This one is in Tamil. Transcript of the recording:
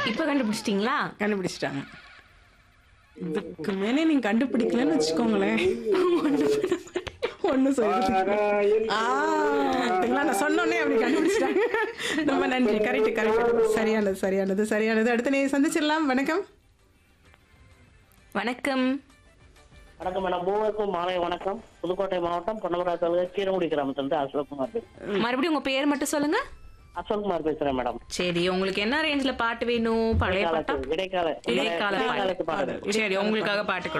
இப்ப கண்டுபிடிச்சிட்டீங்களா கண்டுபிடிச்சிட்டாங்க இதுக்கு மேலே நீங்க கண்டுபிடிக்கலன்னு வச்சுக்கோங்களேன் ஒண்ணு சொல்லுங்க ஆ, பாத்தீங்களா? நான் சொன்னோன்னே அப்படி கண்டுபிடிச்சிட்டாங்க ரொம்ப நன்றி கரெக்ட் கரெக்ட் சரியானது சரியானது சரியானது அடுத்து நீ சந்திச்சிடலாம் வணக்கம் வணக்கம் வணக்கம் மேடம் மூவருக்கும் மாலை வணக்கம் புதுக்கோட்டை மாவட்டம் பொன்னமராஜ் தாலுகா கீரமுடி கிராமத்திலிருந்து அசோக்குமார் பேசுறேன். மறுபடியும் உங்க பேர் மட்டும் சொல்லுங்க அசோக்குமார் பேசுறேன் மேடம் சரி உங்களுக்கு என்ன ரேஞ்சில பாட்டு வேணும் பழைய பாட்டா இடைக்கால இடைக்கால இடைக்காலத்து பாட்டு பாடல் சரி உங்களுக்காக பாட்டு